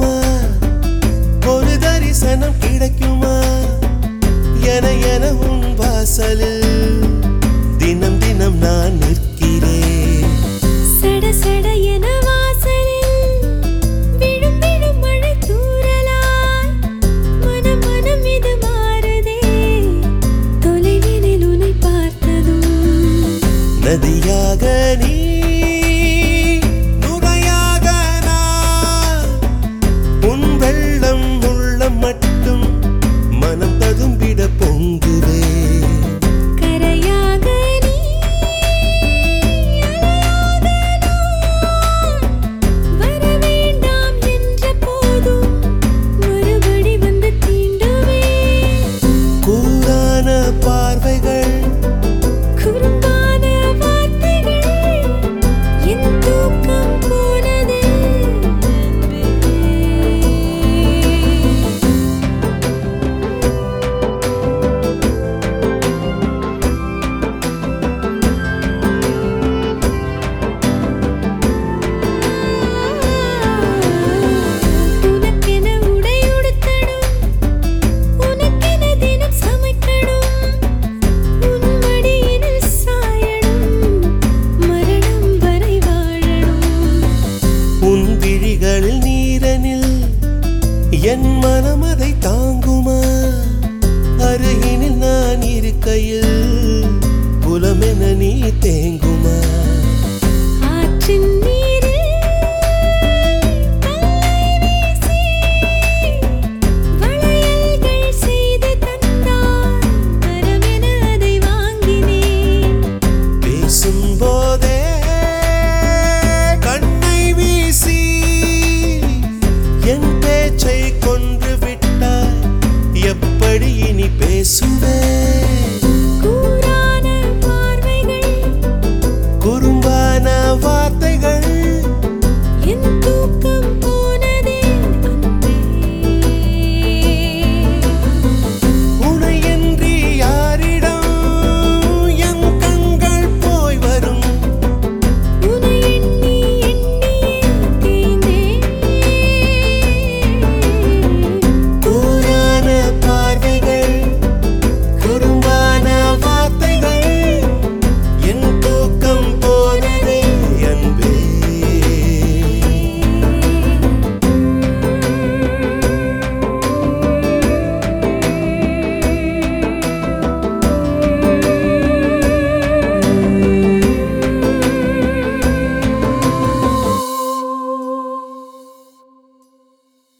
நடக்குமா ஒரு தரிசனம் கிடைக்குமா என என உன் வாசலில் தினம் தினம் நான் நிற்கிறேன் சட சட என வாசலில் விழும் விழும் மழை தூறலாய் மனம் மனம் இது மாறுதே தொலைவினில் உன்னை பார்த்ததும் நதியாக நீ நுரையாக நான் உன் வெள்ளம் உள்ளம் மட்டும் மனம் ததும்பிட பொங்குவே கரையாக நீ அலையாக நான் வர வேண்டாம் என்ற போதும் மறுபடி வந்து தீண்டுவேன் கூரான பார்வைகள் குறும்பான வார்த்தைகள் என் தூக்கம் போனதே உனக்கென உடை உடுத்தணும் உனக்கென தினம் சமைக்கணும் உன் மடியினில் சாயணும் மரணம் வரை வாழணும் உன் விழிகளில் நீரனில் என் மனம் அதை தாங்குமா அருகினில் நான் இருக்கையில் புலமென நீ தேங்குமா ஆற்றின் நீரில் கல்லை வீசி வளையல்கள் செய்து தந்தாய் வரமென அதை வாங்கினேன் பேசும்போதே கண்ணை வீசி என் பேச்சை கொன்று விட்டாய் எப்படி இனி பேசுவே